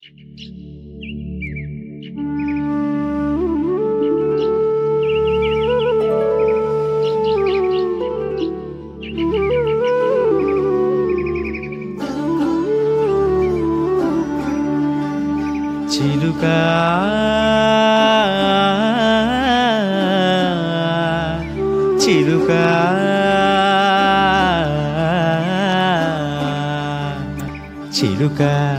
చిలుక చిలుక చిలుక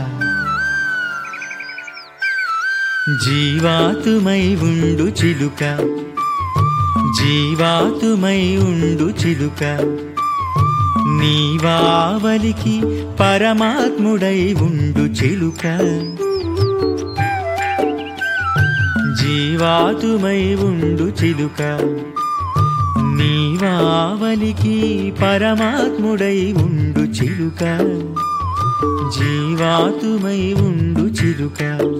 జీవాతుమై ఉండు చిలుక జీవాతుమై ఉండు చిలుక నీవావలికి పరమాత్ముడై ఉండు చిలుక జీవాతుమై ఉండు చిలుక నీవావలికి పరమాత్ముడై ఉండు చిలుక జీవాతుమై ఉండు చిలుక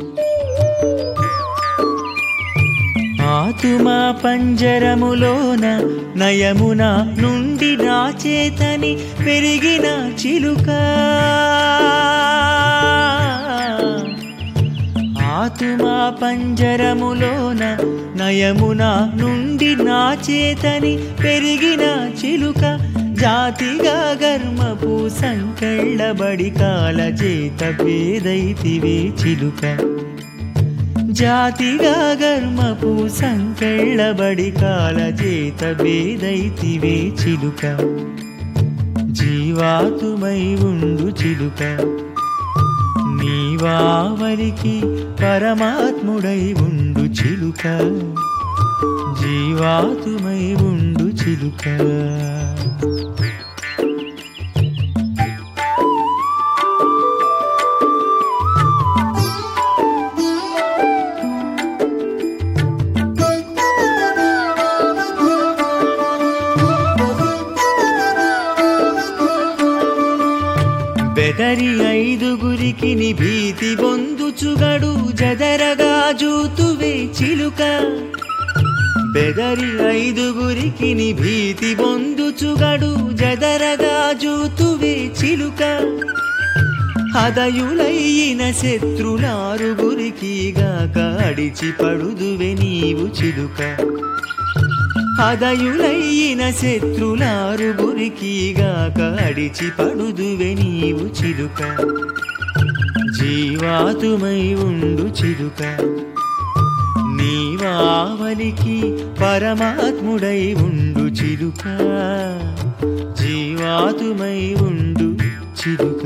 ఆతుమా పంజరములోన నయమున నుండి నా చేతని పెరిగిన చిలుక ఆతుమా పంజరములోన నయమున నుండి నా చేతని పెరిగిన చిలుక జాతిగా గర్మపు సంకెళ్ళబడి కాల చేత పేదైతివే చిలుక జాతిగా గర్మపు సంకెళ్ళబడి కాల చేత వేదైతివే చిలుక జీవాతుమై ఉండు చిలుక నీవావరికి పరమాత్ముడై ఉండు చిలుక జీవాతుమై ఉండు చిలుక బెదరి ఐదుగురికి భీతి పొందుచుగడు జదరగా జూతువే చిలుక బెదరి ఐదుగురికి భీతి పొందుచుగడు జదరగా జూతువే చిలుక హదయులైన శత్రులారుగురికి గాక అడిచి పడుదువే నీవు చిలుక హదయులైన శత్రులారుగురికి గాక అడిచి పడుదువే నీవు చిలుక జీవాతుమై ఉండు చిలుక నీవావలికి పరమాత్ముడై ఉండు చిలుక జీవాతుమై ఉండు చిలుక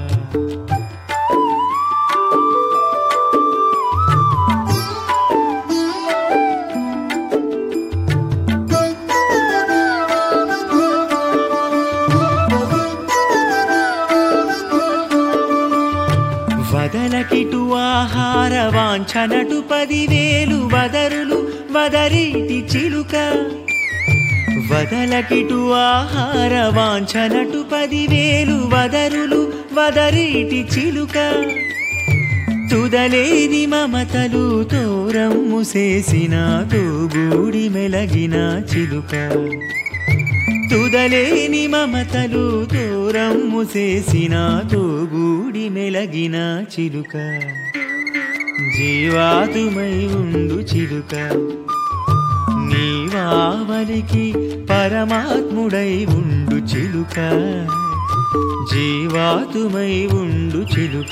వదలకిటు ఆహార వాంఛనటు పదివేలు వదరులు వదరీటి చిలుక వదలకిటు ఆహార వాంఛనటు పదివేలు వదరులు వదరీటి చిలుక తుదలేని మమతలు తోరమ్ము చేసిన తోగూడి మెలగిన చిలుక తుదలేని మమతలు దూరమ్ము చేసిన తోగూడి మెలగిన చిలుక జీవాతుమై ఉండు చిలుక నీవావలికి పరమాత్ముడై ఉండు చిలుక జీవాతుమై ఉండు చిలుక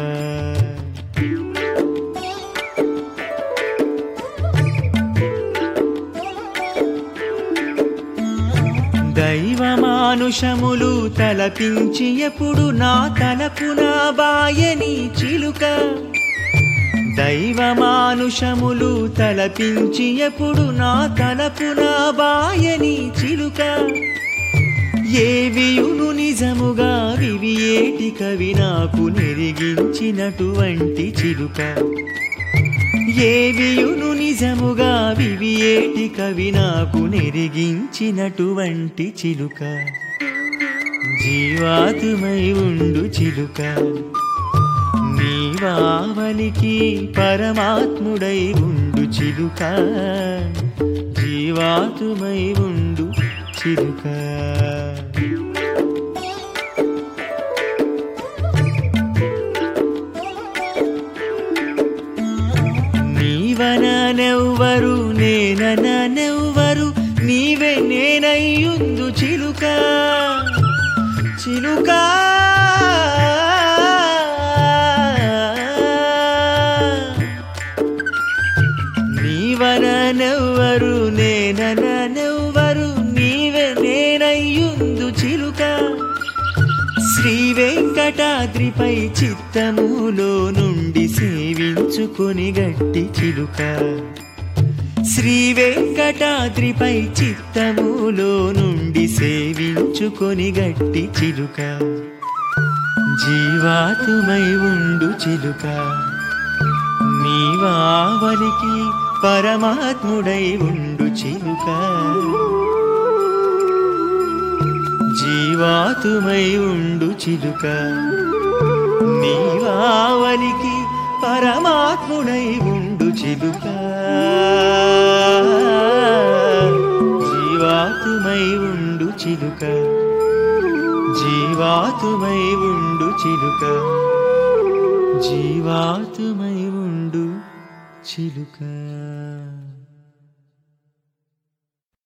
దైవమానుషములు తలపించి ఎప్పుడు నా తలపున బాయని చిలుక దైవమానుషములు తలపించి ఎప్పుడు నా తలపున బాయని చిలుక ఏవియును నిజముగా వివి ఏటి కవి నాకు నెరిగించినటువంటి చిలుక ఏవియును నిజముగా వివియేటి కవి నాకు నెరిగించినటువంటి చిలుక జీవాతుమై ఉండు చిలుక నీవావలికి పరమాత్ముడై ఉండు చిలుక జీవాతుమై ఉండు చిలుక నీవననెవ్వరు నేననెవ్వరు నీవే నేనయ్యుందు చిలుక చిలుక నీవననెవ్వరు నేననెవ్వరు నీవే నేనయ్యుందు చిలుక శ్రీ వెంకటాద్రిపై చిత్తములో నుండి సేవించుకొని గట్టి చిలుక శ్రీ వెంకటాద్రిపై చిత్తములో నుండి సేవించుకొని గట్టి చిలుక జీవాతుమై ఉండు చిలుక నీవావలికి పరమాత్ముడై ఉండు చిలుక జీవాతుమై ఉండు చిలుక నీవావలికి పరమాత్ముడై ఉండు చిలుక జీవాతుమై ఉండు చిలుక జీవాతుమై ఉండు చిలుక జీవాతుమై ఉండు చిలుక